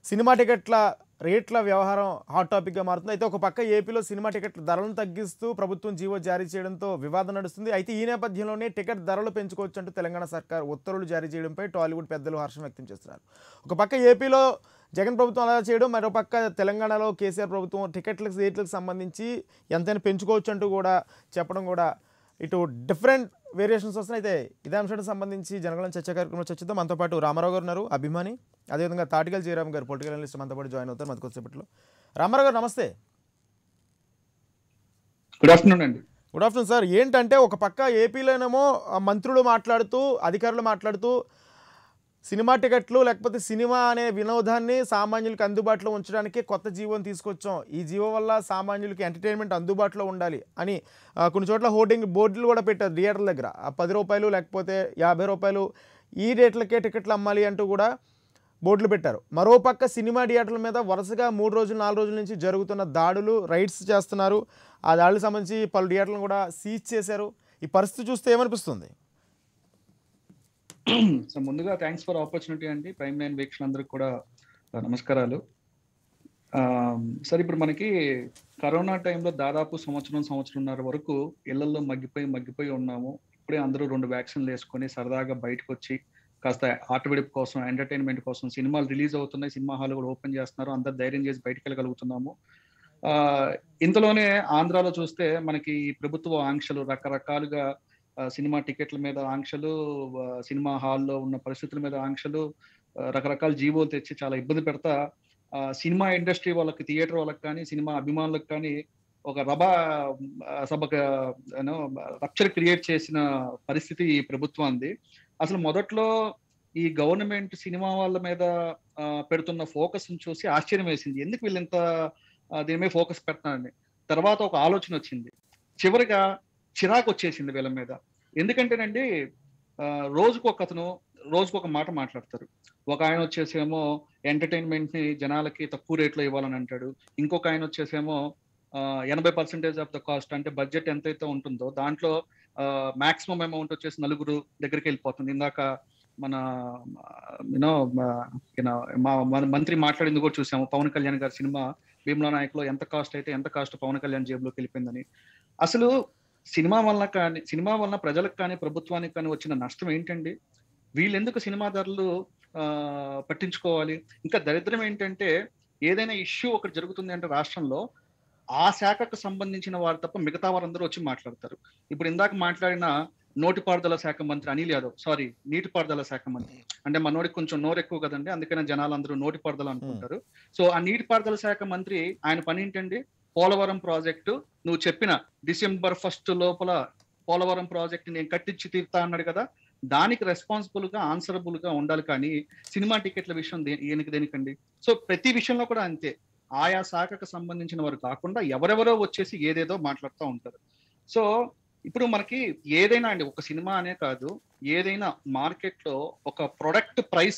Cinema టికెట్ల రేట్ల వ్యవహారం హాట్ టాపిక్గా మారుతుంది అయితే ఒక పక్క ఏపీలో సినిమా టికెట్ల ధరలను తగ్గిస్తూ ప్రభుత్వం జీవో జారీ చేయడంతో వివాదం నడుస్తుంది అయితే ఈ నేపథ్యంలోనే టికెట్ ధరలు పెంచుకోవచ్చు అంటూ తెలంగాణ సర్కార్ ఉత్తర్వులు జారీ చేయడంపై టాలీవుడ్ పెద్దలు హర్షం వ్యక్తం చేస్తున్నారు ఒక పక్క ఏపీలో జగన్ ప్రభుత్వం అలా చేయడం మరో పక్క తెలంగాణలో కేసీఆర్ ప్రభుత్వం టికెట్లకు రేట్లకు సంబంధించి ఎంతైనా పెంచుకోవచ్చు అంటూ కూడా చెప్పడం కూడా ఇటు డిఫరెంట్ వేరియేషన్స్ వస్తున్నాయి అయితే ఇదే అంశానికి సంబంధించి జనగణన చర్చ కార్యక్రమంలో చర్చిద్దాం మనతో పాటు రామారావు గారు ఉన్నారు అభిమాని అదేవిధంగా తాటికల్ జయరామ్ గారు పొలిటికల్ అనలిస్ట్ మనతో పాటు జాయిన్ అవుతారు మనకు వచ్చేపట్లో రామారావు గారు నమస్తే గుడ్ ఆఫ్టర్నూన్ అండి గుడ్ ఆఫ్టర్నూన్ సార్ ఏంటంటే ఒక పక్క ఏపీలోనేమో ఆ, మంత్రులు మాట్లాడుతూ అధికారులు మాట్లాడుతూ సినిమా టికెట్లు లేకపోతే సినిమా అనే వినోదాన్ని సామాన్యులకు అందుబాటులో ఉంచడానికి కొత్త జీవోని తీసుకొచ్చాం ఈ జీవో వల్ల సామాన్యులకి ఎంటర్టైన్మెంట్ అందుబాటులో ఉండాలి అని ఆ, కొన్ని చోట్ల హోర్డింగ్ బోర్డులు కూడా పెట్టారు థియేటర్ల దగ్గర ఆ పది రూపాయలు లేకపోతే యాభై రూపాయలు ఈ రేట్లకే టికెట్లు అమ్మాలి అంటూ కూడా బోర్డులు పెట్టారు మరోపక్క సినిమా థియేటర్ల మీద వరుసగా మూడు రోజులు నాలుగు రోజుల నుంచి జరుగుతున్న దాడులు రైడ్స్ చేస్తున్నారు ఆ దాడులకు సంబంధించి పలు థియేటర్లను కూడా సీజ్ చేశారు ఈ పరిస్థితి చూస్తే ఏమనిపిస్తుంది సో ముందుగా థ్యాంక్స్ ఫర్ ఆపర్చునిటీ అండి ప్రైమ్ లైన్ వీక్షలందరికీ కూడా ఆ, నమస్కారాలు ఆ, సరే ఇప్పుడు మనకి కరోనా టైంలో దాదాపు సంవత్సరం సంవత్సరంన్నర వరకు ఇళ్లలో మగ్గిపోయి మగ్గిపోయి ఉన్నాము ఇప్పుడే అందరూ రెండు వ్యాక్సిన్లు వేసుకొని సరదాగా బయటకు వచ్చి కాస్త ఆట విడుపు కోసం ఎంటర్టైన్మెంట్ కోసం సినిమాలు రిలీజ్ అవుతున్నాయి సినిమా హాల్ కూడా ఓపెన్ చేస్తున్నారు అందరు ధైర్యం చేసి బయటకు వెళ్ళగలుగుతున్నాము ఆ, ఇంతలోనే ఆంధ్రాలో చూస్తే మనకి ఈ ప్రభుత్వ ఆంక్షలు రకరకాలుగా ఆ, సినిమా టికెట్ల మీద ఆంక్షలు ఆ, సినిమా హాల్లో ఉన్న పరిస్థితుల మీద ఆంక్షలు ఆ, రకరకాల జీవోలు తెచ్చి చాలా ఇబ్బంది పెడతా ఆ, సినిమా ఇండస్ట్రీ వాళ్ళకి థియేటర్ వాళ్ళకి కానీ సినిమా అభిమానులకు కానీ ఒక రబా ఆ, సభకు రప్చర్ క్రియేట్ చేసిన పరిస్థితి ఈ ప్రభుత్వాన్ని అసలు మొదట్లో ఈ గవర్నమెంట్ సినిమా వాళ్ళ మీద ఆ, పెడుతున్న ఫోకస్ చూసి ఆశ్చర్యం వేసింది ఎందుకు వీళ్ళు ఇంత ఆ, దీని మీద ఫోకస్ పెడతానని తర్వాత ఒక ఆలోచన వచ్చింది చివరిగా చిరాకు వచ్చేసింది వీళ్ళ మీద ఎందుకంటేనండి ఆ, రోజుకు ఒక అతను రోజుకు ఒక మాట మాట్లాడతారు ఒక ఆయన వచ్చేసేమో ఎంటర్టైన్మెంట్ ని జనాలకి తక్కువ రేట్లో ఇవ్వాలని అంటాడు ఇంకొక ఆయన వచ్చేసేమో ఆ, ఎనభై పర్సెంటేజ్ ఆఫ్ ద కాస్ట్ అంటే బడ్జెట్ ఎంతైతే ఉంటుందో దాంట్లో మాక్సిమం అమౌంట్ వచ్చేసి నలుగురు దగ్గరికి వెళ్ళిపోతుంది ఇందాక మన యూనో మా మన మంత్రి మాట్లాడింది కూడా చూసాము పవన్ కళ్యాణ్ గారి సినిమా భీమ్లా నాయక్లో ఎంత కాస్ట్ అయితే ఎంత కాస్ట్ పవన్ కళ్యాణ్ జేబులోకి వెళ్ళిపోయిందని అసలు సినిమా వల్ల కానీ సినిమా వల్ల ప్రజలకు కానీ ప్రభుత్వానికి కానీ వచ్చిన నష్టం ఏంటండి వీళ్ళెందుకు సినిమా ధరలు ఆ, పట్టించుకోవాలి ఇంకా దరిద్రం ఏంటంటే ఏదైనా ఇష్యూ ఒకటి జరుగుతుంది అంటే రాష్ట్రంలో ఆ శాఖకు సంబంధించిన వారు తప్ప మిగతా వారందరూ వచ్చి మాట్లాడతారు ఇప్పుడు ఇందాక మాట్లాడిన నోటిపారుదల శాఖ మంత్రి అనిల్ యాదవ్ సారీ నీటిపారుదల శాఖ మంత్రి అంటే మనోడికి కొంచెం నోరు ఎక్కువ కదండి అందుకనే జనాలు అందరూ నోటిపారుదల అనుకుంటారు సో ఆ నీటిపారుదల శాఖ మంత్రి ఆయన పని ఏంటండి పోలవరం ప్రాజెక్టు నువ్వు చెప్పిన డిసెంబర్ ఫస్ట్ లోపల పోలవరం ప్రాజెక్ట్ నేను కట్టించి తీరుతా అన్నాడు కదా దానికి రెస్పాన్సిబుల్ గా ఆన్సరబుల్ గా ఉండాలి కానీ సినిమా టికెట్ల విషయం దే- దేనికి దేనికండి సో ప్రతి విషయంలో కూడా అంతే ఆయా శాఖకు సంబంధించిన వారు కాకుండా ఎవరెవరో వచ్చేసి ఏదేదో మాట్లాడుతూ ఉంటారు సో ఇప్పుడు మనకి ఏదైనా అండి ఒక సినిమా అనే కాదు ఏదైనా మార్కెట్ లో ఒక ప్రొడక్ట్ ప్రైస్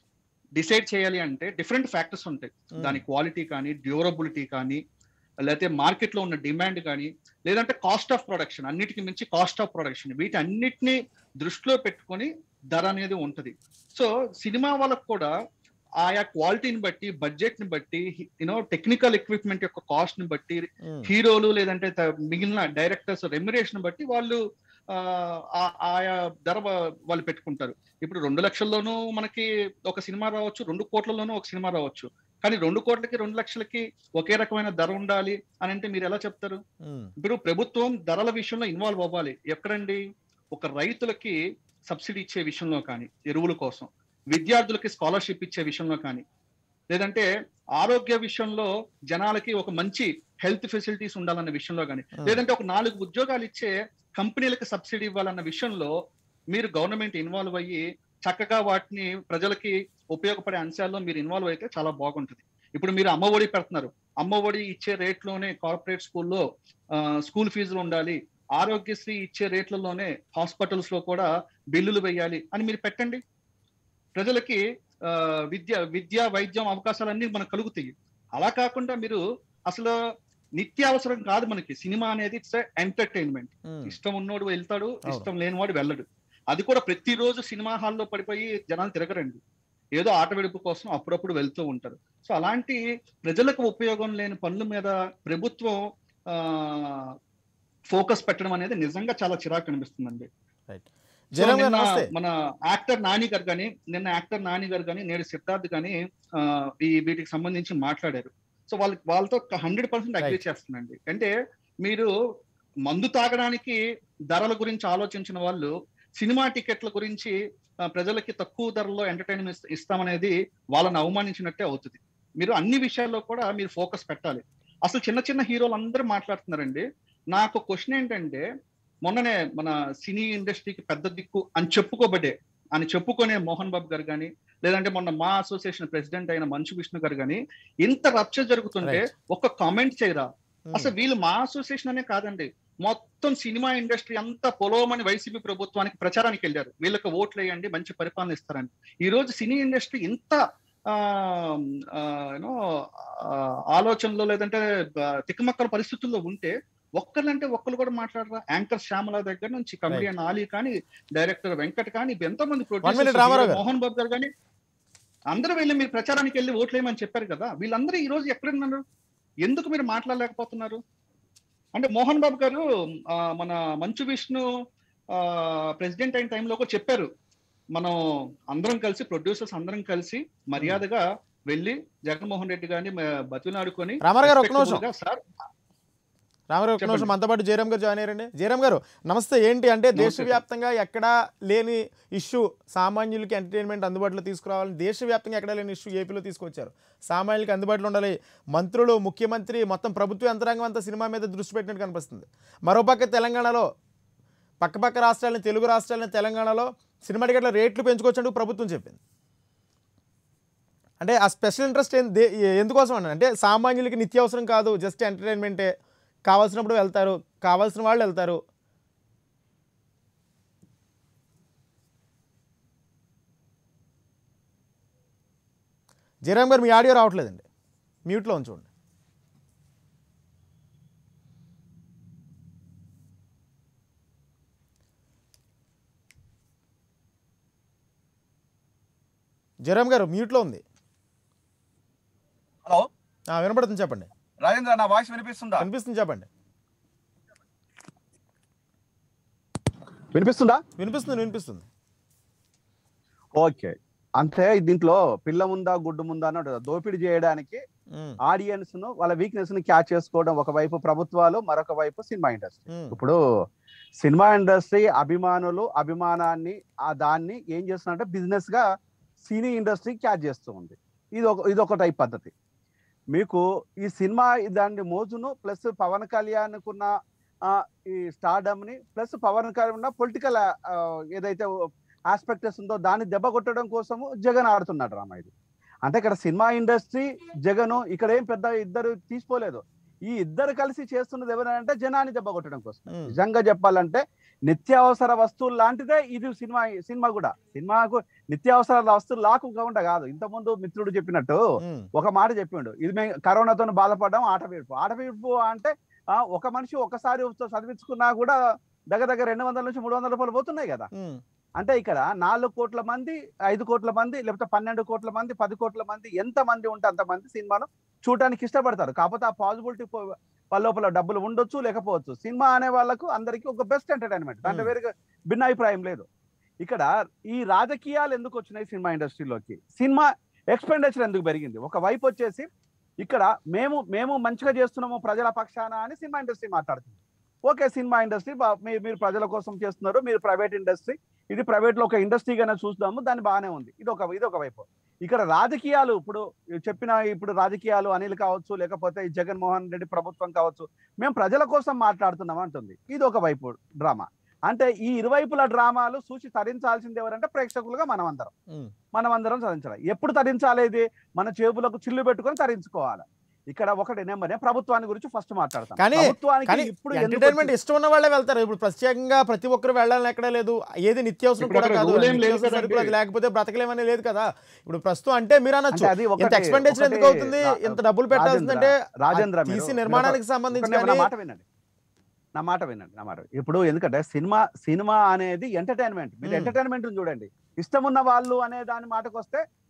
డిసైడ్ చేయాలి అంటే డిఫరెంట్ ఫ్యాక్టర్స్ ఉంటాయి దాని క్వాలిటీ కానీ డ్యూరబిలిటీ కానీ లేకపోతే మార్కెట్ లో ఉన్న డిమాండ్ కానీ లేదంటే కాస్ట్ ఆఫ్ ప్రొడక్షన్ అన్నిటికి మించి కాస్ట్ ఆఫ్ ప్రొడక్షన్ వీటి అన్నిటిని దృష్టిలో పెట్టుకొని ధర అనేది ఉంటది సో సినిమా వాళ్ళకు కూడా ఆయా క్వాలిటీని బట్టి బడ్జెట్ ని బట్టి యూనో టెక్నికల్ ఎక్విప్మెంట్ యొక్క కాస్ట్ ని బట్టి హీరోలు లేదంటే త- మిగిలిన డైరెక్టర్స్ రెమ్యురేషన్ బట్టి వాళ్ళు ఆ, ఆ- ఆయా ధర వా- వాళ్ళు పెట్టుకుంటారు ఇప్పుడు రెండు లక్షల్లోనూ మనకి ఒక సినిమా రావచ్చు రెండు కోట్లలోనూ ఒక సినిమా రావచ్చు కానీ రెండు కోట్లకి రెండు లక్షలకి ఒకే రకమైన ధర ఉండాలి అని అంటే మీరు ఎలా చెప్తారు ఇప్పుడు ప్రభుత్వం ధరల విషయంలో ఇన్వాల్వ్ అవ్వాలి ఎక్కడండి ఒక రైతులకి సబ్సిడీ ఇచ్చే విషయంలో కానీ ఎరువుల కోసం విద్యార్థులకి స్కాలర్షిప్ ఇచ్చే విషయంలో కానీ లేదంటే ఆరోగ్య విషయంలో జనాలకి ఒక మంచి హెల్త్ ఫెసిలిటీస్ ఉండాలన్న విషయంలో కానీ లేదంటే ఒక నాలుగు ఉద్యోగాలు ఇచ్చే కంపెనీలకు సబ్సిడీ ఇవ్వాలన్న విషయంలో మీరు గవర్నమెంట్ ఇన్వాల్వ్ అయ్యి చక్కగా వాటిని ప్రజలకి ఉపయోగపడే అంశాల్లో మీరు ఇన్వాల్వ్ అయితే చాలా బాగుంటుంది ఇప్పుడు మీరు అమ్మ ఒడి పెడుతున్నారు అమ్మ ఒడి ఇచ్చే రేట్లోనే కార్పొరేట్ స్కూల్లో స్కూల్ ఫీజులు ఉండాలి ఆరోగ్యశ్రీ ఇచ్చే రేట్లలోనే హాస్పిటల్స్ లో కూడా బిల్లులు వేయాలి అని మీరు పెట్టండి ప్రజలకి ఆ, విద్య విద్య వైద్యం అవకాశాలన్నీ మనకు కలుగుతాయి అలా కాకుండా మీరు అసలు నిత్యావసరం కాదు మనకి సినిమా అనేది ఇట్స్ ఎంటర్టైన్మెంట్ ఇష్టం ఉన్నోడు వెళ్తాడు అవును. ఇష్టం లేనివాడు వెళ్ళడు అది కూడా ప్రతిరోజు సినిమా హాల్లో పడిపోయి జనాలు తిరగరండి ఏదో ఆట విడుపు కోసం అప్పుడప్పుడు వెళ్తూ ఉంటారు సో అలాంటి ప్రజలకు ఉపయోగం లేని పనుల మీద ప్రభుత్వం ఆ ఫోకస్ పెట్టడం అనేది నిజంగా చాలా చిరాకు అనిపిస్తుందండి సో జయరామ్ గారు నిన్న నమస్తే మన యాక్టర్ నాని గారు కానీ నిన్న యాక్టర్ నాని గారు కానీ నేడు సిద్ధార్థ్ కానీ ఆ, ఈ వీటికి సంబంధించి మాట్లాడారు సో వాళ్ళకి వాళ్ళతో హండ్రెడ్ పర్సెంట్ అగ్రీ Right. చేస్తున్నాండి అంటే మీరు మందు తాగడానికి ధరల గురించి ఆలోచించిన వాళ్ళు సినిమా టికెట్ల గురించి ఆ, ప్రజలకి తక్కువ ధరలో ఎంటర్టైన్మెంట్ ఇస్తామనేది వాళ్ళని అవమానించినట్టే అవుతుంది మీరు అన్ని విషయాల్లో కూడా మీరు ఫోకస్ పెట్టాలి అసలు చిన్న చిన్న హీరోలు అందరూ మాట్లాడుతున్నారండి నాకు క్వశ్చన్ ఏంటంటే మొన్ననే మన సినీ ఇండస్ట్రీకి పెద్ద దిక్కు అని చెప్పుకోబడే అని చెప్పుకునే మోహన్ బాబు గారు కానీ లేదంటే మొన్న మా అసోసియేషన్ ప్రెసిడెంట్ అయిన మంచు విష్ణు గారు కానీ ఇంత రప్చర్ జరుగుతుంటే Right. ఒక్క కామెంట్ చేయరా ఉమ్. అసలు వీళ్ళు మా అసోసియేషన్ అనే కాదండి మొత్తం సినిమా ఇండస్ట్రీ అంతా పొలవమని వైసీపీ ప్రభుత్వానికి ప్రచారానికి వెళ్ళారు వీళ్ళకి ఓట్లు వేయండి మంచి పరిపాలన ఇస్తారని ఈ రోజు సినీ ఇండస్ట్రీ ఇంత యూనో ఆలోచనలో లేదంటే ఆ, తిక్కమక్కల పరిస్థితుల్లో ఉంటే ఒక్కళ్ళంటే ఒక్కరు కూడా మాట్లాడరా యాంకర్ శ్యామల దగ్గర నుంచి కమెడియన్ ఆలీ కానీ డైరెక్టర్ వెంకట్ కానీ ఎంతో మంది minute, ప్రొడ్యూసర్స్ రామారావు గారు. మోహన్ బాబు గారు కానీ అందరూ వెళ్ళి మీరు ప్రచారానికి వెళ్ళి ఓట్లేయమని చెప్పారు కదా వీళ్ళందరూ ఈ రోజు ఎక్కడున్నారు ఎందుకు మీరు మాట్లాడలేకపోతున్నారు అంటే మోహన్ బాబు గారు ఆ, మన మంచు విష్ణు ప్రెసిడెంట్ అయిన టైంలో కూడా చెప్పారు మనం అందరం కలిసి ప్రొడ్యూసర్స్ అందరం కలిసి మర్యాదగా వెళ్ళి జగన్మోహన్ రెడ్డి గారిని మ- బతిలాడుకొని రామారావు గారు ఒక్క నిమిషం respectful గా, సార్ రామారావు ఒక్క నిమిషం చెప్పండి. మనతో పాటు జయరామ్ గారు జాయిన్ అయ్యారండి జయరామ్ గారు నమస్తే ఏంటి అంటే నమస్తే దేశవ్యాప్తంగా ఎక్కడా లేని ఇష్యూ సామాన్యులకి ఎంటర్టైన్మెంట్ అందుబాటులో తీసుకురావాలని దేశవ్యాప్తంగా ఎక్కడా లేని ఇష్యూ ఏపీలో తీసుకొచ్చారు సామాన్యులకి అందుబాటులో ఉండాలి మంత్రులు ముఖ్యమంత్రి మొత్తం ప్రభుత్వ యంత్రాంగం అంతా సినిమా మీద దృష్టి పెట్టినట్టు కనిపిస్తుంది మరోపక్క తెలంగాణలో పక్కపక్క రాష్ట్రాలని తెలుగు రాష్ట్రాలని తెలంగాణలో సినిమా టికెట్ల రేట్లు పెంచుకోవచ్చంటూ ప్రభుత్వం చెప్పింది అంటే ఆ స్పెషల్ ఇంట్రెస్ట్ ఏం- దే- ఎందుకోసం అన్న అంటే సామాన్యులకి నిత్యావసరం కాదు జస్ట్ ఎంటర్టైన్మెంటే కావాల్సినప్పుడు వెళ్తారు కావాల్సిన వాళ్ళు వెళ్తారు జయరామ్ గారు మీ ఆడియో రావట్లేదండి మ్యూట్లో ఉంచండి జయరామ్ గారు మ్యూట్లో ఉంది హలో ఆ, వినపడుతుంది చెప్పండి రాజేంద్ర నా వాయిస్ వినిపిస్తుందా వినిపిస్తుంది చెప్పండి వినిపిస్తుందా వినిపిస్తుంది వినిపిస్తుంది ఓకే అంటే దీంట్లో పిల్ల ముందా గుడ్డు ముందా అని ఉంటుంది. దోపిడీ చేయడానికి ఉమ్, ఆడియన్స్ ను వాళ్ళ వీక్నెస్ ని క్యాచ్ చేసుకోవడం ఒకవైపు ప్రభుత్వాలు మరొక వైపు సినిమా ఇండస్ట్రీ ఉమ్, ఇప్పుడు సినిమా ఇండస్ట్రీ అభిమానులు అభిమానాన్ని ఆ దాన్ని ఏం చేస్తున్నారంటే బిజినెస్ గా సినీ ఇండస్ట్రీ క్యాచ్ చేస్తూ ఉంది ఇది ఒక ఇది ఒక టైప్ పద్ధతి మీకు ఈ సినిమా దాని మోజును ప్లస్ పవన్ కళ్యాణ్ కున్న ఆ, ఈ స్టార్డమ్ ని ప్లస్ పవన్ కళ్యాణ్ ఉన్న పొలిటికల్ ఏదైతే ఆస్పెక్టస్ ఉందో దాన్ని దెబ్బ కొట్టడం కోసము జగన్ ఆడుతున్నాడు రామ ఇది అంటే ఇక్కడ సినిమా ఇండస్ట్రీ జగన్ ఇక్కడ ఏం పెద్ద ఇద్దరు తీసుకోలేదు ఈ ఇద్దరు కలిసి చేస్తున్నది ఎవరంటే జనాన్ని దెబ్బ కొట్టడం కోసం ఉమ్, నిజంగా చెప్పాలంటే నిత్యావసర వస్తువులు లాంటిదే ఇది సినిమా సినిమా కూడా సినిమాకు నిత్యావసర వస్తువులు లాకుండా ఉండ కాదు ఇంతకుముందు మిత్రుడు చెప్పినట్టు ఉమ్, ఒక మాట చెప్పిండు ఇది మేము కరోనాతో బాధపడడం ఆట వేడుపు ఆట వేడుపు అంటే ఆ, ఒక మనిషి ఒకసారి చదివించుకున్నా కూడా దగ్గర దగ్గర రెండు వందల నుంచి మూడు వందల రూపాయలు పోతున్నాయి కదా ఉమ్, అంటే ఇక్కడ నాలుగు కోట్ల మంది ఐదు కోట్ల మంది లేకపోతే పన్నెండు కోట్ల మంది పది కోట్ల మంది ఎంత మంది ఉంటే అంత మంది సినిమాను చూడటానికి ఇష్టపడతారు కాకపోతే ఆ పాసిబిలిటీ వాళ్ళ లోపల డబ్బులు ఉండొచ్చు లేకపోవచ్చు సినిమా అనే వాళ్ళకు అందరికీ ఒక బెస్ట్ ఎంటర్టైన్మెంట్ దాంట్లో Hmm. వేరే భిన్న అభిప్రాయం లేదు ఇక్కడ ఈ రాజకీయాలు ఎందుకు వచ్చినాయి సినిమా ఇండస్ట్రీలోకి సినిమా ఎక్స్పెండిచర్ ఎందుకు పెరిగింది ఒక వైపు వచ్చేసి ఇక్కడ మేము మేము మంచిగా చేస్తున్నాము ప్రజల పక్షాన అని సినిమా ఇండస్ట్రీ మాట్లాడుతుంది ఓకే సినిమా ఇండస్ట్రీ మీరు ప్రజల కోసం చేస్తున్నారు మీరు ప్రైవేట్ ఇండస్ట్రీ ఇది ప్రైవేట్ లో ఒక ఇండస్ట్రీగానే చూస్తాము దాన్ని బాగానే ఉంది ఇది ఒక ఇది ఒక వైపు ఇక్కడ రాజకీయాలు ఇప్పుడు చెప్పిన ఇప్పుడు రాజకీయాలు అనిల్ కావచ్చు లేకపోతే ఈ జగన్మోహన్ రెడ్డి ప్రభుత్వం కావచ్చు మేము ప్రజల కోసం మాట్లాడుతున్నాం అంటుంది ఇది ఒక వైపు డ్రామా అంటే ఈ ఇరువైపుల డ్రామాలు చూసి తరించాల్సింది ఎవరంటే ప్రేక్షకులుగా మనం అందరం ఉమ్. మనం అందరం తరించాలి ఎప్పుడు తరించాలి ఇది మన చేతులకు చిల్లు పెట్టుకొని తరించుకోవాలి ఇక్కడ ఒకటి నెంబర్ ప్రభుత్వాన్ని గురించి ఫస్ట్ మాట్లాడతాం కానీ- ప్రభుత్వానికి కానీ ఇప్పుడు ఎందుకు ఎంటర్టైన్మెంట్ ఇష్టం ఉన్న వాళ్ళే వెళ్తారు ఇప్పుడు ప్రత్యేకంగా ప్రతి ఒక్కరు వెళ్ళాలని ఎక్కడే లేదు ఏది నిత్యావసరం ఇప్పుడు కూడా అక్కడ కాదు rule ఏం లేదు నిత్యావసర కదండి. సరుకులు అది లేకపోతే బ్రతకలేమని లేదు కదా ఇప్పుడు ప్రస్తుతం అంటే మీరు అనొచ్చు అంటే అది ఇంత ఒకటి- ఎక్స్పెండిచర్ ఎందుకు ఒకటి అవుతుంది రా- ఇంత డబ్బులు పెట్టాల్సిందంటే రాజేంద్ర ఆ మీరు- తీసి మీరు నిర్మాణానికి ఒక- సంబంధించి ఒకటే నా కానీ మాట వినండి నా మాట వినండి నా మాట ఇప్పుడు ఎందుకంటే సినిమా సినిమా అనేది ఎంటర్టైన్మెంట్ మీరు మ్మ్. ఎంటర్టైన్మెంట్ చూడండి ఇష్టం ఉన్న వాళ్ళు అనే దాని మాటకు వస్తే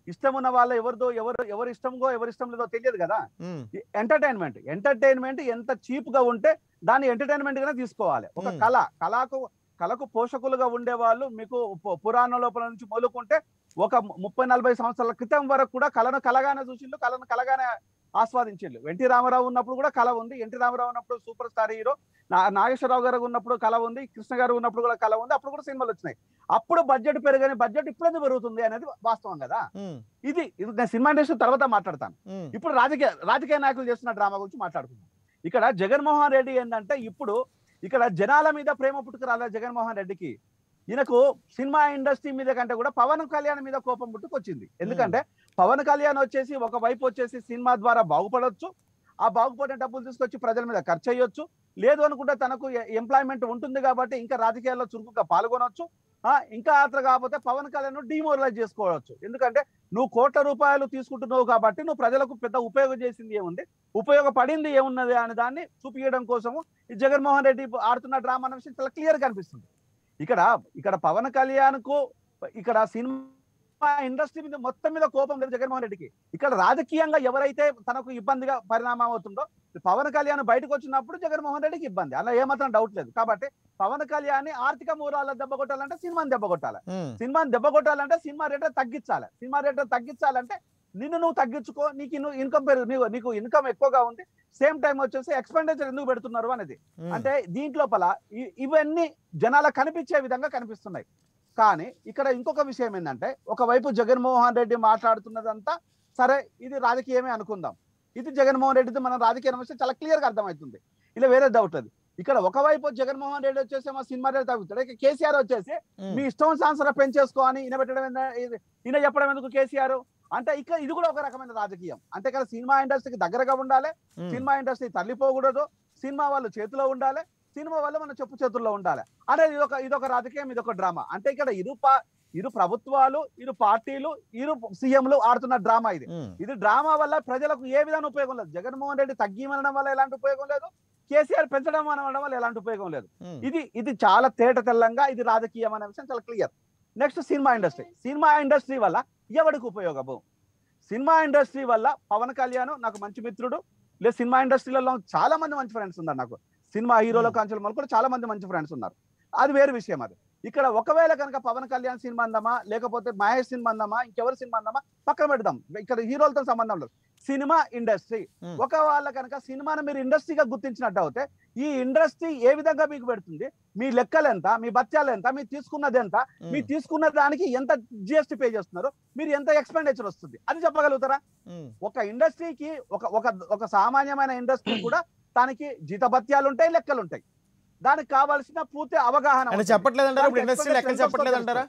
ఇష్టం ఉన్న వాళ్ళు ఎవరిదో ఎవరు ఎవరు ఇష్టంగో ఎవరి ఇష్టం లేదో తెలియదు కదా ఉమ్, ఎంటర్టైన్మెంట్ ఎంటర్టైన్మెంట్ ఎంత చీప్ గా ఉంటే దాన్ని ఎంటర్టైన్మెంట్ గానే తీసుకోవాలి ఒక Hmm. కళ కళకు కళకు పోషకులుగా ఉండే వాళ్ళు మీకు పు- పురాణం లోపల నుంచి మొదలుకుంటే ఒక ము- ముప్పై నలభై సంవత్సరాల క్రితం వరకు కూడా కళను కలగానే చూసిండు కళను కలగానే ఆస్వాదించిండు ఎన్టీ రామారావు ఉన్నప్పుడు కూడా కళ ఉంది ఎన్టీ రామారావు ఉన్నప్పుడు సూపర్ స్టార్ హీరో నా- నాగేశ్వరరావు గారు ఉన్నప్పుడు కళ ఉంది కృష్ణ గారు ఉన్నప్పుడు కూడా కళ ఉంది అప్పుడు కూడా సినిమాలు వచ్చినాయి అప్పుడు బడ్జెట్ పెరగని బడ్జెట్ ఇప్పుడు పెరుగుతుంది అనేది వాస్తవం కదా ఉమ్, ఇది ఇది నేను సినిమా ఇండస్ట్రీ తర్వాత మాట్లాడతాను ఉమ్, ఇప్పుడు రాజకీయ రాజకీయ నాయకులు చేస్తున్న డ్రామా గురించి మాట్లాడుకుందాం ఇక్కడ జగన్మోహన్ రెడ్డి ఏంటంటే ఇప్పుడు ఇక్కడ జనాల మీద ప్రేమ పుట్టుకురాలే జగన్మోహన్ రెడ్డికి ఈయనకు సినిమా ఇండస్ట్రీ మీద కంటే కూడా పవన్ కళ్యాణ్ మీద కోపం పుట్టుకొచ్చింది ఎందుకంటే పవన్ కళ్యాణ్ వచ్చేసి ఒక వైపు వచ్చేసి సినిమా ద్వారా బాగుపడొచ్చు ఆ బాగుపడిన డబ్బులు తీసుకొచ్చి ప్రజల మీద ఖర్చు అయ్యొచ్చు లేదు అనుకుంటే తనకు ఎంప్లాయ్మెంట్ ఉంటుంది కాబట్టి ఇంకా రాజకీయాల్లో చురుకుగా పాల్గొనొచ్చు ఆ, ఇంకా అట్లా కాకపోతే పవన్ కళ్యాణ్ డిమోరలైజ్ చేసుకోవచ్చు ఎందుకంటే నువ్వు కోట్ల రూపాయలు తీసుకుంటున్నావు కాబట్టి నువ్వు ప్రజలకు పెద్ద ఉపయోగం చేసింది ఏముంది ఉపయోగపడింది ఏమున్నది అనే దాన్ని చూపించడం కోసము ఈ జగన్మోహన్ రెడ్డి ఆడుతున్న డ్రామా అనే విషయం చాలా క్లియర్ కనిపిస్తుంది ఇక్కడ ఇక్కడ పవన్ కళ్యాణ్ కు ఇక్కడ సినిమా ఇండస్ట్రీ మీద మొత్తం మీద కోపం లేదు జగన్మోహన్ రెడ్డికి ఇక్కడ రాజకీయంగా ఎవరైతే తనకు ఇబ్బందిగా పరిణామం అవుతుందో పవన్ కళ్యాణ్ బయటకు వచ్చినప్పుడు జగన్మోహన్ రెడ్డికి ఇబ్బంది అలా ఏమాత్రం డౌట్ లేదు కాబట్టి పవన్ కళ్యాణ్ ఆర్థిక మూలాల దెబ్బ కొట్టాలంటే సినిమాని దెబ్బ కొట్టాలి ఉమ్, సినిమాని దెబ్బ కొట్టాలంటే సినిమా రేట్ తగ్గించాలి సినిమా రేట్ తగ్గించాలంటే నిన్ను నువ్వు తగ్గించుకో నీకు ఇన్ను ఇన్కమ్ పెరుగు నీకు నీకు ఇన్కమ్ ఎక్కువగా ఉంది సేమ్ టైం వచ్చేసి ఎక్స్పెండిచర్ ఎందుకు పెడుతున్నారు అనేది ఉమ్, అంటే దీంట్లోపల ఇ- ఇవన్నీ జనాలకు కనిపించే విధంగా కనిపిస్తున్నాయి కానీ ఇక్కడ ఇంకొక విషయం ఏంటంటే ఒకవైపు జగన్మోహన్ రెడ్డి మాట్లాడుతున్నదంతా సరే ఇది రాజకీయమే అనుకుందాం ఇది జగన్మోహన్ రెడ్డితో మనం రాజకీయం వస్తే చాలా క్లియర్ గా అర్థమవుతుంది ఇలా వేరే డౌట్ అది ఇక్కడ ఒకవైపు జగన్మోహన్ రెడ్డి వచ్చేసి మా సినిమా రేట్ తగ్గుతాడు ఇక కేసీఆర్ వచ్చేసి ఉమ్, మీ ఇష్టం సాన్సర్ పెంచేసుకో అని ఈయన పెట్టడం ఏంద- ఇది- ఈయన చెప్పడం ఎందుకు కేసీఆర్ అంటే ఇక్కడ ఇది కూడా ఒక రకమైన రాజకీయం అంటే ఇక్కడ సినిమా ఇండస్ట్రీకి దగ్గరగా ఉండాలి ఉమ్, సినిమా ఇండస్ట్రీ తల్లిపోకూడదు సినిమా వాళ్ళు చేతిలో ఉండాలి సినిమా వాళ్ళు మన చెప్పు చేతుల్లో ఉండాలి అంటే ఇది ఒక ఇదొక రాజకీయం ఇదొక డ్రామా అంటే ఇక్కడ ఇరు పా ఇరు ప్రభుత్వాలు ఇరు పార్టీలు ఇరు సీఎంలు ఆడుతున్న డ్రామా ఇది ఉమ్, ఇది డ్రామా వల్ల ప్రజలకు ఏ విధంగా ఉపయోగం లేదు జగన్మోహన్ రెడ్డి తగ్గిమనడం వల్ల ఎలాంటి ఉపయోగం లేదు కేసీఆర్ పెంచడం అనడం వల్ల ఎలాంటి ఉపయోగం లేదు ఉమ్, ఇది ఇది చాలా తేట తెల్లంగా ఇది రాజకీయం అనే విషయం చాలా clear next cinema industry cinema industry వల్ల ఎవరికి ఉపయోగము సినిమా ఇండస్ట్రీ వల్ల పవన్ కళ్యాణ్ నాకు మంచి మిత్రుడు లేదు సినిమా ఇండస్ట్రీలలో చాలా మంది మంచి ఫ్రెండ్స్ ఉన్నారు నాకు సినిమా హీరోల Hmm. కాంచెల కూడా చాలా మంది మంచి ఫ్రెండ్స్ ఉన్నారు అది వేరే విషయం అది ఇక్కడ ఒకవేళ కనుక పవన్ కళ్యాణ్ సినిమా అందామా లేకపోతే మహేష్ సినిమా అందామా ఇంకెవరి సినిమా అందామా పక్కన పెడదాం ఇక్కడ హీరోలతో సంబంధం లేదు సినిమా ఇండస్ట్రీ Hmm. ఒక వాళ్ళ కనుక సినిమాను మీరు ఇండస్ట్రీగా గుర్తించినట్టు అవుతే ఈ ఇండస్ట్రీ ఏ విధంగా మీకు పెడుతుంది మీ లెక్కలు ఎంత మీ బత్యాలు ఎంత మీరు తీసుకున్నది ఎంత ఉమ్, మీరు తీసుకున్న దానికి ఎంత జిఎస్టీ పే చేస్తున్నారు మీరు ఎంత ఎక్స్పెండిచర్ వస్తుంది అది చెప్పగలుగుతారా ఉమ్, ఒక ఇండస్ట్రీకి ఒక ఒక ఒక సామాన్యమైన ఇండస్ట్రీ కూడా దానికి జీతభత్యాలు ఉంటాయి లెక్కలు ఉంటాయి దానికి కావాల్సిన పూర్తి అవగాహన అంటే ఉంటుంది. చెప్పట్లేదంటారా ఇప్పుడు దానికి ఇండస్ట్రీ లెక్కలు expenditure చెప్పట్లేదంటారా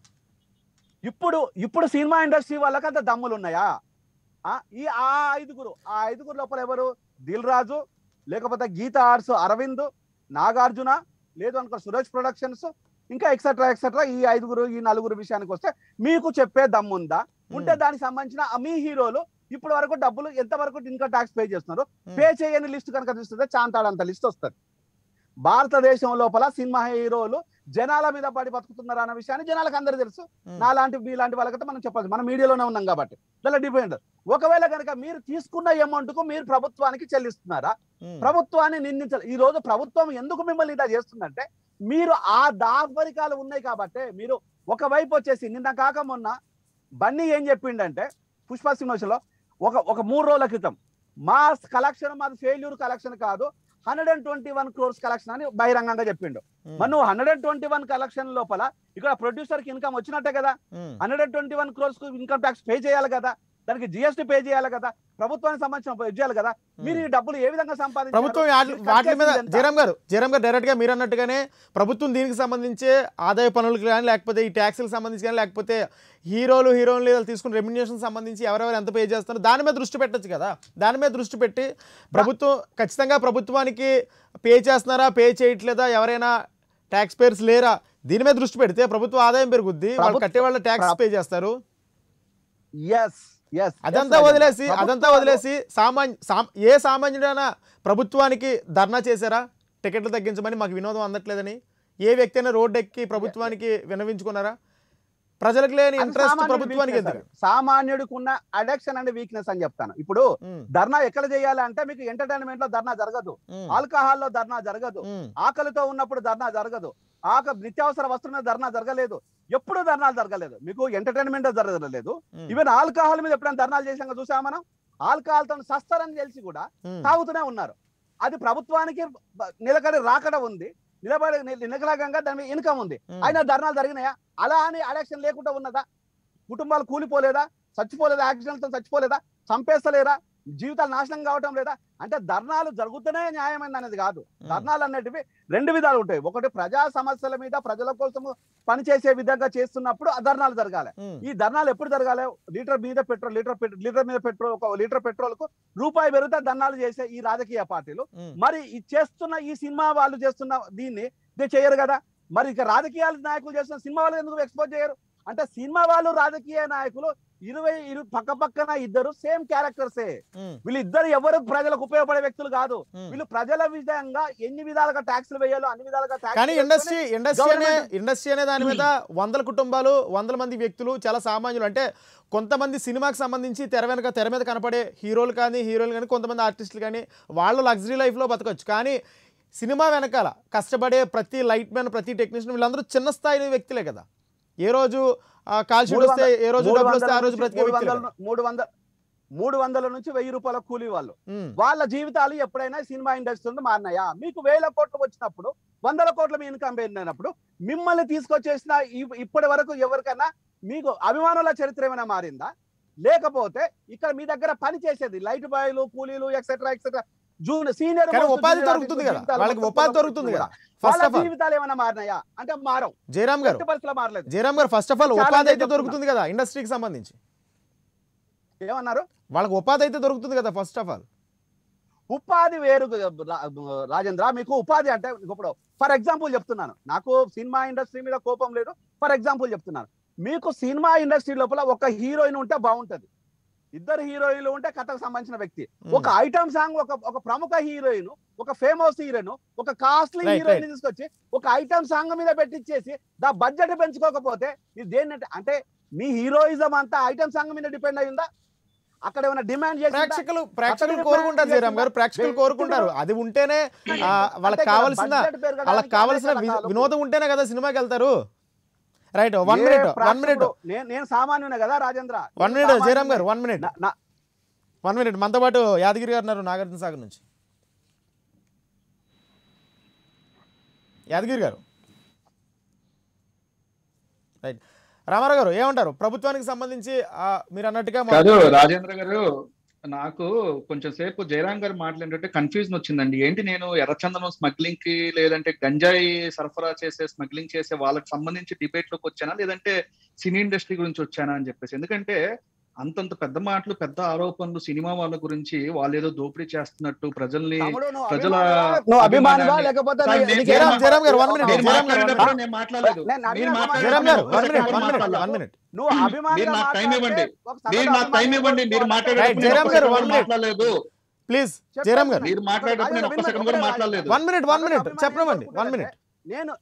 ఇప్పుడు ఇప్పుడు సినిమా ఇండస్ట్రీ వాళ్ళకి అంత దమ్ములు ఉన్నాయా ఆ ఈ ఆ ఐదుగురు ఆ ఐదుగురు లోపల ఎవరు దిల్ రాజు లేకపోతే గీత ఆర్ట్స్ అరవింద్ నాగార్జున లేదు అనుకో సురేష్ ప్రొడక్షన్స్ ఇంకా ఎక్సెట్రా ఎక్సెట్రా ఈ ఐదుగురు ఈ నలుగురు విషయానికి వస్తే మీకు చెప్పే దమ్ముందా ఉంటే దానికి సంబంధించిన ఆ మీ హీరోలు ఇప్పటి వరకు డబ్బులు ఎంత వరకు ఇన్కమ్ ట్యాక్స్ పే చేస్తున్నారు Hmm. పే చేయని లిస్ట్ కనుక చూస్తే చాంతాడంత లిస్ట్ వస్తుంది భారతదేశం లోపల సినిమా హీరోలు జనాల మీద పడి బతుకుతున్నారు అన్న విషయాన్ని జనాలకు అందరూ తెలుసు ఉమ్, నాలాంటి మీలాంటి వాళ్ళకైతే మనం చెప్పాలి మనం మీడియాలోనే ఉన్నాం కాబట్టి దాని డిపెండ్ ఒకవేళ కనుక మీరు తీసుకున్న అమౌంట్ కు మీరు ప్రభుత్వానికి చెల్లిస్తున్నారా ఉమ్, ప్రభుత్వాన్ని నిందించాలి ఈ రోజు ప్రభుత్వం ఎందుకు మిమ్మల్ని ఇలా చేస్తుందంటే మీరు ఆ దాపరికాలు ఉన్నాయి కాబట్టి మీరు ఒకవైపు వచ్చేసి నిన్న కాక మొన్న బన్నీ ఏం చెప్పిండంటే పుష్ప సినిమాలో ఒక ఒక మూడు రోజుల క్రితం మా కలెక్షన్ మాది ఫెయిల్యూర్ కలెక్షన్ కాదు hundred and twenty one crores collection అని బహిరంగంగా చెప్పిండు ఉమ్, మరి నువ్వు hundred and twenty one collection లోపల ఇక్కడ ప్రొడ్యూసర్ కి ఇన్కమ్ వచ్చినట్టే కదా ఉమ్, hundred and twenty one crores కు ఇన్కమ్ ట్యాక్స్ పే చేయాలి కదా దానికి జిఎస్టీ పే చేయాలి కదా ప్రభుత్వానికి సంబంధించిన పే చేయాలి కదా మీరు ఈ డబ్బులు ఏ విధంగా సంపాదించారు ప్రభుత్వం వాటి- మీరు వాటి మీద కట్టేసింది ఎంత? జయరామ్ గారు జయరామ్ గారు డైరెక్ట్ గా మీరు అన్నట్టుగానే ప్రభుత్వం దీనికి సంబంధించే ఆదాయ పనులకు కానీ లేకపోతే ఈ ట్యాక్స్లకు సంబంధించి కానీ లేకపోతే హీరోలు హీరోయిన్లు లేదా తీసుకున్న రెమ్యునేషన్ సంబంధించి ఎవరెవరు ఎంత పే చేస్తారో దాని మీద దృష్టి పెట్టొచ్చు కదా దాని మీద దృష్టి పెట్టి ప్రభుత్వం ఖచ్చితంగా ప్రభుత్వానికి పే చేస్తున్నారా పే చేయట్లేదా ఎవరైనా ట్యాక్స్ పేర్స్ లేరా దీని మీద దృష్టి పెడితే ప్రభుత్వ ఆదాయం పెరుగుద్ది వాళ్ళు ప్రభుత్వ- కట్టే వాళ్ళ ట్యాక్స్ పే చేస్తారు Yes, yes, అదంతా yes, వదిలేసి ప్రభుత్వాలు- అదంతా వదిలేసి సామాన్య సామ్- ఏ సామాన్యుడైనా ప్రభుత్వానికి ధర్నా చేశారా టికెట్లు తగ్గించమని మాకు వినోదం అందట్లేదని ఏ వ్యక్తి అయినా రోడ్డు ఎక్కి ప్రభుత్వానికి వినవించుకున్నారా ప్రజలకు లేని అది ఇంట్రెస్ట్ సామాన్యుడి ప్రభుత్వానికి weakness ఎందుకు అది. సామాన్యుడికి ఉన్న అడక్షన్ అండ్ వీక్నెస్ అని చెప్తాను ఇప్పుడు ఉమ్, ధర్నా ఎక్కడ చేయాలి అంటే మీకు ఎంటర్టైన్మెంట్ లో ధర్నా జరగదు ఉమ్, ఆల్కహాల్ లో ధర్నా జరగదు ఉమ్, ఆకలితో ఉన్నప్పుడు ధర్నా జరగదు ఆక నిత్యావసర వస్తువుల మీద ధర్నా జరగలేదు ఎప్పుడు ధర్నాలు జరగలేదు మీకు ఎంటర్టైన్మెంట్ జరగలేదు ఉమ్, ఈవెన్ ఆల్కహాల్ మీద ఎప్పుడైనా ధర్నాలు చేసాక చూసామా మనం ఆల్కహాల్ తో సస్తారని తెలిసి కూడా ఉమ్, తాగుతూనే ఉన్నారు అది ప్రభుత్వానికి బ- నిలకడ రాకడ ఉంది నిలబడి ని- నిలకడగా దాని మీద ఇన్కమ్ ఉంది ఉమ్, అయినా ధర్నాలు జరిగినాయా అలా అని ఎలక్షన్ లేకుండా ఉన్నదా కుటుంబాలు కూలిపోలేదా చచ్చిపోలేదా యాక్సిడెంట్తో చచ్చిపోలేదా చంపేస్తలేరా జీవితాలు నాశనం కావటం లేదా అంటే ధర్నాలు జరుగుతూనే న్యాయమైంది అనేది కాదు ఉమ్, ధర్నాలు అనేటివి రెండు విధాలు ఉంటాయి ఒకటి ప్రజా సమస్యల మీద ప్రజల కోసం పనిచేసే విధంగా చేస్తున్నప్పుడు ఆ ధర్నాలు జరగాలి ఉమ్, ఈ ధర్నాలు ఎప్పుడు జరగాలి లీటర్ మీద పెట్రోల్ లీటర్ పెట్- లీటర్ మీద పెట్రోల్ ఒక లీటర్ పెట్రోల్ కు రూపాయి పెరిగితే ధర్నాలు చేసే ఈ రాజకీయ పార్టీలు ఉమ్, మరి ఈ చేస్తున్న ఈ సినిమా వాళ్ళు చేస్తున్న దీన్ని ఇది చేయరు కదా మరి ఇక రాజకీయాల నాయకులు చేస్తున్న సినిమా వాళ్ళు ఎందుకు ఎక్స్పోజ్ చేయరు అంటే సినిమా వాళ్ళు రాజకీయ నాయకులు ఇరవై ఇరు పక్క పక్కన ఇద్దరు సేమ్ క్యారెక్టర్సే ఉమ్, వీళ్ళిద్దరు ఎవరు ప్రజలకు ఉపయోగపడే వ్యక్తులు కాదు ఉమ్. వీళ్ళు ప్రజల విధంగా ఎన్ని విధాలుగా ట్యాక్స్లు వేయాలో అన్ని విధాలుగా tax కానీ వేసుకొని ఇండస్ట్రీ ఇండస్ట్రీ అనే government- ఇండస్ట్రీ అనే దాని మీద వందల కుటుంబాలు వందల మంది వ్యక్తులు చాలా సామాన్యులు అంటే కొంతమంది సినిమాకి సంబంధించి తెర వెనక తెర మీద కనపడే హీరోలు కానీ హీరోలు కానీ కొంతమంది ఆర్టిస్టులు కానీ వాళ్ళు లగ్జరీ లైఫ్లో బతకొచ్చు కానీ సినిమా వెనకాల కష్టపడే ప్రతి లైట్ మ్యాన్ ప్రతి టెక్నీషియన్ వీళ్ళందరూ చిన్న స్థాయి వ్యక్తులే కదా ఏ రోజు కాల్ షీట్ మూడు వస్తే ఏ రోజు మూడు డబ్బులు వస్తే వందల ఆ రోజు నుంచి బ్రతికే మూడు వ్యక్తులే వందల కదా. మూడు వందల మూడు వందల నుంచి వెయ్యి రూపాయల కూలీ వాళ్ళు ఉమ్, వాళ్ళ జీవితాలు ఎప్పుడైనా సినిమా ఇండస్ట్రీ మారినాయా మీకు వేల కోట్లు వచ్చినప్పుడు వందల కోట్ల మీ ఇన్కమ్ పెరిగినప్పుడు మిమ్మల్ని తీసుకొచ్చేసిన ఈ- ఇప్పటి వరకు ఎవరికైనా మీకు అభిమానుల చరిత్ర ఏమైనా మారిందా లేకపోతే ఇక్కడ మీ దగ్గర పని చేసేది లైట్ బాయ్లు కూలీలు ఎక్సెట్రా ఎక్సెట్రా జూన్ సీనియర్ కానీ ఉపాధి దొరుకుతుంది కదా వాళ్ళకి ఉపాధి దొరుకుతుంది కదా ఫస్ట్ వాళ్ళ ఆఫ్ ఆల్ జీవితాలు ఏమైనా మారినాయా అంటే మారం జయరామ్ గారు ఎట్టి పరిస్థితుల్లో మారలేదు జయరామ్ గారు ఫస్ట్ ఆఫ్ ఆల్ చాలా ఉపాధి అయితే చెప్తున్నా. దొరుకుతుంది కదా ఇండస్ట్రీకి సంబంధించి ఏమన్నారు వాళ్ళకి ఉపాధి అయితే దొరుకుతుంది కదా ఫస్ట్ ఆఫ్ ఆల్ ఉపాధి వేరు రా- రాజేంద్ర మీకు ఉపాధి అంటే ఇప్పుడు ఫర్ ఎగ్జాంపుల్ చెప్తున్నాను నాకు సినిమా ఇండస్ట్రీ మీద కోపం లేదు ఫర్ ఎగ్జాంపుల్ చెప్తున్నాను మీకు సినిమా ఇండస్ట్రీ లోపల ఒక హీరోయిన్ ఉంటే బాగుంటది ఇద్దరు హీరోయిన్లు ఉంటే కథకు సంబంధించిన వ్యక్తి ఒక ఐటమ్ సాంగ్ ఒక ఒక ప్రముఖ హీరోయిన్ ఒక ఫేమస్ హీరోయిన్ ఒక కాస్ట్లీ Right, హీరోయిన్ తీసుకొచ్చి ఒక ఐటమ్ సాంగ్ మీద పెట్టించేసి దా బడ్జెట్ పెంచుకోకపోతే ఇది దేన్ని అంటే మీ హీరోయిజం అంతా ఐటమ్ సాంగ్ మీద డిపెండ్ అయిందా అక్కడ ఏమైనా డిమాండ్ చేసి ప్రేక్షకులు ప్రేక్షకులు అతనికి కోరుకుంటారు plan జయరామ్ గారు ప్రేక్షకులు వ్యక్తులు- కోరుకుంటారు అది ఉంటేనే ఆ, వాళ్ళకి కావాల్సిన వాళ్ళకి కావాల్సిన వి- వినోదం ఉంటేనే కదా సినిమాకి వెళ్తారు right one minute one minute నేను నేను సామాన్యునే కదా రాజేంద్ర వన్ నేను మినిట్ సామాన్యునే. జయరామ్ గారు వన్ మినిట్ నా- నా- వన్ మినిట్ మనతో పాటు యాదగిరి గారు ఉన్నారు నాగార్జున సాగర్ నుంచి యాదగిరి గారు రైట్ రామారావు గారు ఏమంటారు ప్రభుత్వానికి సంబంధించి ఆ, మీరు అన్నట్టుగా మా- కాదు రాజేంద్ర గారు నాకు కొంచెం సేపు జయరాం గారు మాట్లాడినట్టు కన్ఫ్యూజన్ వచ్చిందండి ఏంటి నేను ఎర్రచందనం స్మగ్లింగ్ కి లేదంటే గంజాయి సరఫరా చేసే స్మగ్లింగ్ చేసే వాళ్ళకి సంబంధించి డిబేట్ లోకి వచ్చానా లేదంటే సినీ ఇండస్ట్రీ గురించి వచ్చానా అని చెప్పేసి ఎందుకంటే అంతంత పెద్ద మాటలు పెద్ద ఆరోపణలు సినిమా వాళ్ళ గురించి వాళ్ళు ఏదో దోపిడీ చేస్తున్నట్టు ప్రజల్ని తమ్ముడు నువ్వు ప్రజల అభిమానివా? నువ్వు అభిమానివా అభిమానాన్ని- లేకపోతే కాదు, నీ- నేను నీకు జయరామ్ ఏమన్నా- జయరామ్ గారు వన్ మినిట్ మీరు జయరామ్ గారు one మాట్లాడేటప్పుడు minute. నేను మాట్లాడలేదు నేను అడిగిన మీరు సమాధానం జయరామ్ గారు మాట్లాడేటప్పుడు వన్ నేను మినిట్ వన్ మినిట్ మాట్లాడలేదు. వన్ మినిట్ నువ్వు అభిమానిగా మీరు నాకు టైం మాట్లాడితే ఇవ్వండి. ఒక సగటు మీరు నాకు టైం అభిమాని ఇవ్వండి మీరు కోరుకోవాలి. మాట్లాడేటప్పుడు జయరామ్ నేను గారు, ఒక్క one సెకండ్ minute. మాట్లాడలేదు ప్లీజ్ చెప్పండి. జయరామ్ గారు మీరు మాట్లాడేటప్పుడు నేను ఒక్క సెకండ్ కూడా మాట్లాడలేదు వన్ మినిట్ వన్ సగటు మినిట్ అభిమాని చెప్పమండి ఏం వన్ మినిట్ కోరుకుంటాడంటే, నేను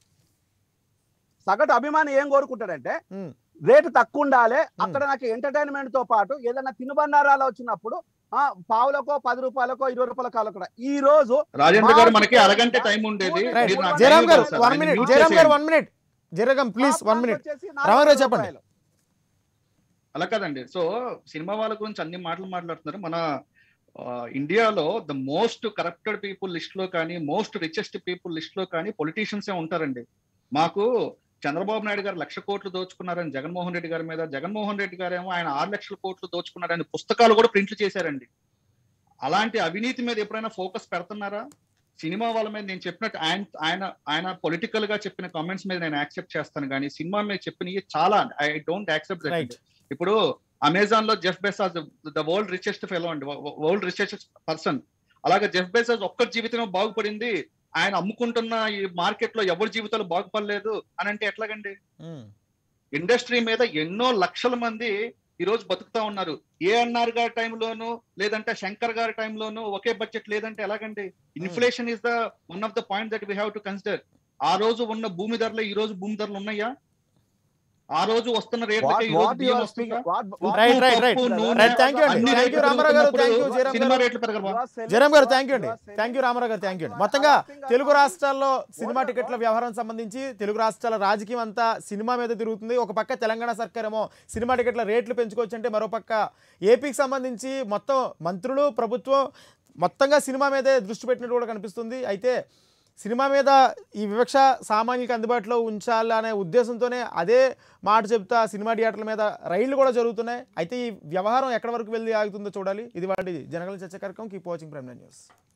సగటు అభిమాని ఏం కోరుకుంటాడంటే ఉమ్, రేటు తక్కువ ఉండాలి అక్కడ నాకు ఎంటర్టైన్మెంట్ తో పాటు ఏదైనా తినుబండారాలు వచ్చినప్పుడు ఆ పావులకో పది రూపాయలకో ఇరవై రూపాయల కాలు కూడా ఈ రోజు రాజేంద్ర గారు మనకి మార్కెట్ అరగంట లో టైం ఉండేది రైట్ మీరు నాకు జయరామ్ time గారు ఇవ్వాలి సార్. వన్ ఆయన మినిట్ mute జయరామ్ గారు చేసేయండి. One minute Jayaram please top one mark minute వచ్చేసి రామారావు నాలుగు గారు చెప్పండి. రూపాయలు. అలా కదండి సో సినిమా వాళ్ళ గురించి అన్ని మాటలు మాట్లాడుతున్నారు మన ఆ, ఇండియాలో the most corrupted people list లో కానీ మోస్ట్ రిచెస్ట్ పీపుల్ లిస్ట్ లో కానీ పొలిటీషియన్స్ ఏ ఉంటారండి మాకు చంద్రబాబు నాయుడు గారు లక్ష కోట్లు దోచుకున్నారని జగన్మోహన్ రెడ్డి గారి మీద జగన్మోహన్ రెడ్డి గారు ఏమో ఆయన ఆరు లక్షల కోట్లు దోచుకున్నారని పుస్తకాలు కూడా ప్రింట్లు చేశారండి అలాంటి అవినీతి మీద ఎప్పుడైనా ఫోకస్ పెడుతున్నారా సినిమా వాళ్ళ మీద నేను చెప్పినట్టు ఆయన ఆయన ఆయన పొలిటికల్ గా చెప్పిన కామెంట్స్ మీద నేను యాక్సెప్ట్ చేస్తాను కానీ సినిమా మీద చెప్పినవి చాలా ఐ డోంట్ యాక్సెప్ట్ రైట్ ఇప్పుడు అమెజాన్ లో Jeff Bezos the world richest fellow అండి వరల్డ్ రిచెస్ట్ పర్సన్ అలాగే జెఫ్ బెసాస్ ఒక్క జీవితం బాగుపడింది ఆయన అమ్ముకుంటున్న ఈ మార్కెట్ లో ఎవరి జీవితాలు బాగుపడలేదు అని అంటే ఎట్లాగండి ఇండస్ట్రీ మీద ఎన్నో లక్షల మంది ఈ రోజు బతుకుతా ఉన్నారు ఏఎన్ఆర్ గారి టైంలోను లేదంటే శంకర్ గారి టైంలోను ఒకే బడ్జెట్ లేదంటే ఎలాగండి inflation is the one of the point that we have to consider ఆ రోజు ఉన్న భూమి ధరలు ఈ రోజు భూమి ధరలు ఉన్నాయా ఆ రోజు వస్తున్న రేట్లకే ఈ రోజు వాట్ బియ్యం యు వస్తుందా రైట్ రైట్ రైట్ పప్పు, నూనె, రైట్ థ్యాంక్ యూ అండి అన్ని థ్యాంక్ యూ రేట్లు రామారావు గారు థ్యాంక్ యూ పెరుగుతున్నప్పుడు జయరామ్ సినిమా గారు రేట్లు పెరగవా జయరామ్ గారు థ్యాంక్ యూ అండి thank you Ramarao garu thank you అండి మొత్తంగా తెలుగు రాష్ట్రాల్లో సినిమా టికెట్ల వ్యవహారం సంబంధించి తెలుగు రాష్ట్రాల రాజకీయం అంతా సినిమా మీద తిరుగుతుంది ఒక పక్క తెలంగాణ సర్కార్ ఏమో సినిమా టికెట్ల రేట్లు పెంచుకోవచ్చు అంటే మరో పక్క ఏపీకి సంబంధించి మొత్తం మంత్రులు ప్రభుత్వం మొత్తంగా సినిమా మీదే దృష్టి పెట్టినట్టు కూడా కనిపిస్తుంది అయితే సినిమా మీద ఈ వివక్ష సామాన్యులకు అందుబాటులో ఉంచాలనే ఉద్దేశంతోనే అదే మాట చెప్తా సినిమా థియేటర్ల మీద రైళ్లు కూడా జరుగుతున్నాయి అయితే ఈ వ్యవహారం ఎక్కడి వరకు వెళ్ళి ఆగుతుందో చూడాలి ఇది వాటి జనగల చర్చ కార్యక్రమం కీప్ వాచింగ్ ప్రైమ్ న్యూస్